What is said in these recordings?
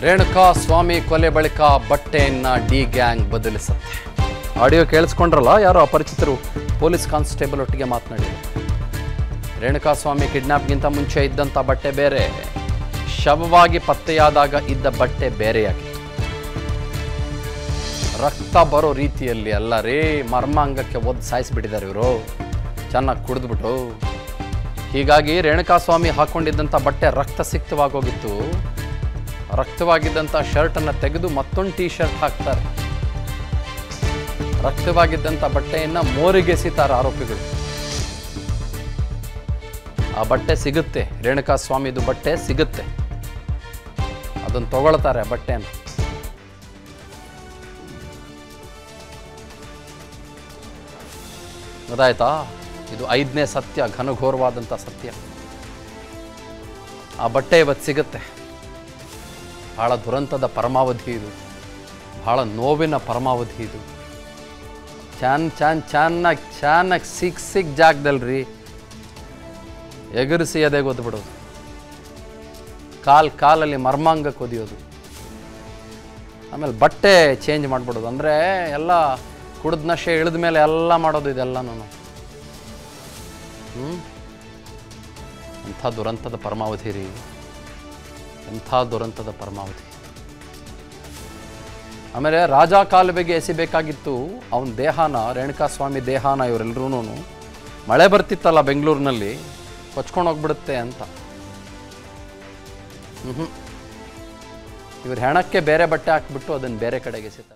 ರೇಣುಕಾ ಸ್ವಾಮಿ ಕೊಲೆ ಬಳಿಕ ಬಟ್ಟೆಯನ್ನ ಡಿ ಗ್ಯಾಂಗ್ ಬದಲಿಸುತ್ತೆ ಆಡಿಯೋ ಕೇಳಿಸ್ಕೊಂಡ್ರಲ್ಲ ಯಾರೋ ಅಪರಿಚಿತರು ಪೊಲೀಸ್ ಕಾನ್ಸ್ಟೇಬಲ್ ಒಟ್ಟಿಗೆ ಮಾತನಾಡಿದರು ರೇಣುಕಾ ಸ್ವಾಮಿ ಕಿಡ್ನಾಪ್ಗಿಂತ ಮುಂಚೆ ಇದ್ದಂಥ ಬಟ್ಟೆ ಬೇರೆ ಶವವಾಗಿ ಪತ್ತೆಯಾದಾಗ ಇದ್ದ ಬಟ್ಟೆ ಬೇರೆಯಾಗಿತ್ತು ರಕ್ತ ಬರೋ ರೀತಿಯಲ್ಲಿ ಅಲ್ಲ ರೇ ಮರ್ಮಾಂಗಕ್ಕೆ ಒದ್ದು ಸಾಯಿಸಿಬಿಟ್ಟಿದ್ದಾರೆ ಇವರು ಚೆನ್ನಾಗಿ ಕುಡಿದ್ಬಿಟ್ಟು ಹೀಗಾಗಿ ರೇಣುಕಾಸ್ವಾಮಿ ಹಾಕೊಂಡಿದ್ದಂಥ ಬಟ್ಟೆ ರಕ್ತ ಸಿಕ್ತವಾಗೋಗಿತ್ತು ರಕ್ತವಾಗಿದ್ದಂಥ ಶರ್ಟನ್ನು ತೆಗೆದು ಮತ್ತೊಂದು ಟೀ ಶರ್ಟ್ ಹಾಕ್ತಾರೆ ರಕ್ತವಾಗಿದ್ದಂಥ ಬಟ್ಟೆಯನ್ನು ಮೋರಿಗೆಸಿತಾರೆ ಆರೋಪಿಗಳು ಆ ಬಟ್ಟೆ ಸಿಗುತ್ತೆ ರೇಣುಕಾ ಸ್ವಾಮಿದು ಬಟ್ಟೆ ಸಿಗುತ್ತೆ ಅದನ್ನು ತಗೊಳ್ತಾರೆ ಆ ಬಟ್ಟೆಯನ್ನು ಗೊತ್ತಾಯ್ತಾ ಇದು ಐದನೇ ಸತ್ಯ ಘನಘೋರವಾದಂಥ ಸತ್ಯ ಆ ಬಟ್ಟೆ ಇವತ್ತು ಸಿಗುತ್ತೆ ಭಾಳ ದುರಂತದ ಪರಮಾವಧಿ ಇದು ಭಾಳ ನೋವಿನ ಪರಮಾವಧಿ ಇದು ಚಾನ್ ಚಾನ್ ಚೆನ್ನಾಗಿ ಚೆನ್ನಾಗಿ ಸಿಕ್ ಸಿಕ್ ಜಾಗದಲ್ರಿ ಎಗರಿಸಿ ಅದೇ ಗೊತ್ತುಬಿಡೋದು ಕಾಲ್ ಕಾಲಲ್ಲಿ ಮರ್ಮಾಂಗ ಕೊದಿಯೋದು ಆಮೇಲೆ ಬಟ್ಟೆ ಚೇಂಜ್ ಮಾಡಿಬಿಡೋದು ಅಂದರೆ ಎಲ್ಲ ಕುಡಿದ ನಶೆ ಇಳಿದ ಮೇಲೆ ಎಲ್ಲ ಮಾಡೋದು ಇದೆಲ್ಲನೂ ಹ್ಞೂ ಎಂಥ ದುರಂತದ ಪರಮಾವಧಿ ರೀ ಎಂಥ ದುರಂತದ ಪರಮಾವಧಿ ಆಮೇಲೆ ರಾಜ ಕಾಲುವೆಗೆ ಎಸಿಬೇಕಾಗಿತ್ತು ಅವನ ದೇಹಾನ ರೇಣುಕಾಸ್ವಾಮಿ ದೇಹಾನ ಇವರೆಲ್ಲರೂ ಮಳೆ ಬರ್ತಿತ್ತಲ್ಲ ಬೆಂಗಳೂರಿನಲ್ಲಿ ಕೊಚ್ಕೊಂಡು ಹೋಗ್ಬಿಡುತ್ತೆ ಅಂತ ಹ್ಞೂ ಇವ್ರ ಹೆಣಕ್ಕೆ ಬೇರೆ ಬಟ್ಟೆ ಹಾಕ್ಬಿಟ್ಟು ಅದನ್ನು ಬೇರೆ ಕಡೆಗೆ ಎಸಿತಾರೆ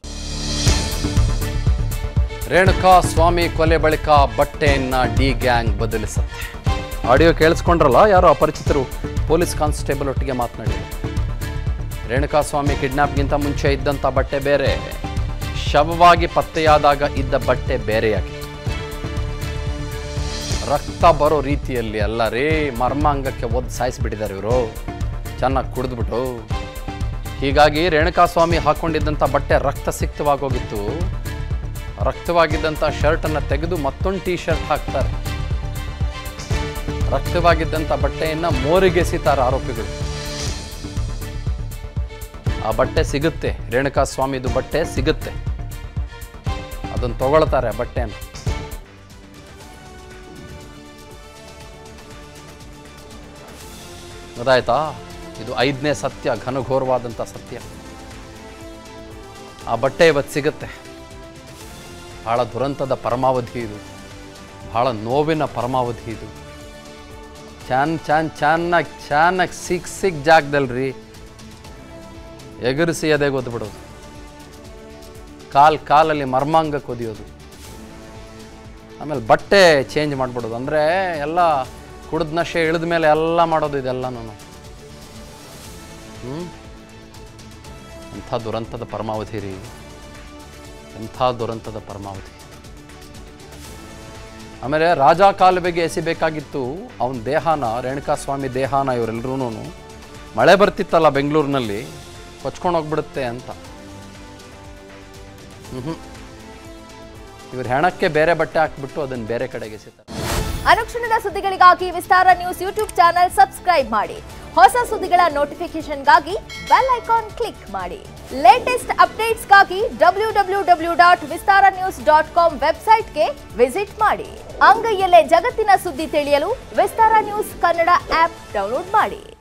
ರೇಣುಕಾ ಸ್ವಾಮಿ ಕೊಲೆ ಬಳಿಕ ಬಟ್ಟೆಯನ್ನ ಡಿ ಗ್ಯಾಂಗ್ ಬದಲಿಸುತ್ತೆ ಆಡಿಯೋ ಕೇಳಿಸ್ಕೊಂಡ್ರಲ್ಲ ಯಾರೋ ಅಪರಿಚಿತರು ಪೊಲೀಸ್ ಕಾನ್ಸ್ಟೇಬಲ್ ಒಟ್ಟಿಗೆ ಮಾತನಾಡಿದರು ರೇಣುಕಾ ಸ್ವಾಮಿ ಕಿಡ್ನಾಪ್ಗಿಂತ ಮುಂಚೆ ಇದ್ದಂಥ ಬಟ್ಟೆ ಬೇರೆ ಶವವಾಗಿ ಪತ್ತೆಯಾದಾಗ ಇದ್ದ ಬಟ್ಟೆ ಬೇರೆಯಾಗಿತ್ತು ರಕ್ತ ಬರೋ ರೀತಿಯಲ್ಲಿ ಅಲ್ಲ ರೇ ಮರ್ಮಾಂಗಕ್ಕೆ ಒದ್ದು ಸಾಯಿಸಿಬಿಟ್ಟಿದ್ದಾರೆ ಇವರು ಚೆನ್ನಾಗಿ ಕುಡಿದ್ಬಿಟ್ಟು ಹೀಗಾಗಿ ರೇಣುಕಾಸ್ವಾಮಿ ಹಾಕೊಂಡಿದ್ದಂಥ ಬಟ್ಟೆ ರಕ್ತ ಸಿಕ್ತವಾಗೋಗಿತ್ತು ರಕ್ತವಾಗಿದ್ದಂಥ ಶರ್ಟನ್ನು ತೆಗೆದು ಮತ್ತೊಂದು ಟೀ ಶರ್ಟ್ ಹಾಕ್ತಾರೆ ರಕ್ತವಾಗಿದ್ದಂಥ ಬಟ್ಟೆಯನ್ನು ಮೋರಿಗೆಸಿತಾರೆ ಆರೋಪಿಗಳು ಆ ಬಟ್ಟೆ ಸಿಗುತ್ತೆ ರೇಣುಕಾ ಸ್ವಾಮಿದು ಬಟ್ಟೆ ಸಿಗುತ್ತೆ ಅದನ್ನು ತಗೊಳ್ತಾರೆ ಆ ಬಟ್ಟೆಯನ್ನು ಗೊತ್ತಾಯ್ತಾ ಇದು ಐದನೇ ಸತ್ಯ ಘನಘೋರವಾದಂಥ ಸತ್ಯ ಆ ಬಟ್ಟೆ ಇವತ್ತು ಸಿಗುತ್ತೆ ಭಾಳ ದುರಂತದ ಪರಮಾವಧಿ ಇದು ಭಾಳ ನೋವಿನ ಪರಮಾವಧಿ ಇದು ಚಾನ್ ಚಾನ್ ಚೆನ್ನಾಗಿ ಚೆನ್ನಾಗಿ ಸಿಕ್ ಸಿಕ್ ಜಾಗದಲ್ರಿ ಎಗರಿಸಿ ಅದೇ ಗೊತ್ತುಬಿಡೋದು ಕಾಲ್ ಕಾಲಲ್ಲಿ ಮರ್ಮಾಂಗ ಕೊದಿಯೋದು ಆಮೇಲೆ ಬಟ್ಟೆ ಚೇಂಜ್ ಮಾಡಿಬಿಡೋದು ಅಂದರೆ ಎಲ್ಲ ಕುಡಿದ ನಶೆ ಇಳಿದ ಮೇಲೆ ಎಲ್ಲ ಮಾಡೋದು ಇದೆಲ್ಲನೂ ಹ್ಞೂ ಎಂಥ ದುರಂತದ ಪರಮಾವಧಿ ರೀ ಎಂಥ ದುರಂತದ ಪರಮಾವಧಿ ಆಮೇಲೆ ರಾಜ ಕಾಲುವೆಗೆ ಎಸಿಬೇಕಾಗಿತ್ತು ಅವನ ದೇಹಾನ ರೇಣುಕಾಸ್ವಾಮಿ ದೇಹಾನ ಇವರೆಲ್ಲರೂ ಮಳೆ ಬರ್ತಿತ್ತಲ್ಲ ಬೆಂಗಳೂರಿನಲ್ಲಿ ಕೊಚ್ಕೊಂಡು ಹೋಗ್ಬಿಡುತ್ತೆ ಅಂತ ಹ್ಞೂ ಇವ್ರ ಹೆಣಕ್ಕೆ ಬೇರೆ ಬಟ್ಟೆ ಹಾಕ್ಬಿಟ್ಟು ಅದನ್ನು ಬೇರೆ ಕಡೆಗೆ ಎಸಿತಾರೆ ಅನುಕ್ಷಣದ ಸುದ್ದಿಗಳಿಗಾಗಿ Vistara news YouTube channel subscribe ಮಾಡಿ ಹೊಸ ಸುದ್ದಿಗಳ ನೋಟಿಫಿಕೇಶನ್ಗಾಗಿ ಬೆಲ್ ಐಕಾನ್ ಕ್ಲಿಕ್ ಮಾಡಿ ಲೇಟೆಸ್ಟ್ ಅಪ್ಡೇಟ್ಸ್ಗಾಗಿ W W W dot Vistara news dot com ವೆಬ್ಸೈಟ್ಗೆ ವಿಸಿಟ್ ಮಾಡಿ ಅಂಗೈಯಲ್ಲೇ ಜಗತ್ತಿನ ಸುದ್ದಿ ತಿಳಿಯಲು Vistara news Kannada app download ಮಾಡಿ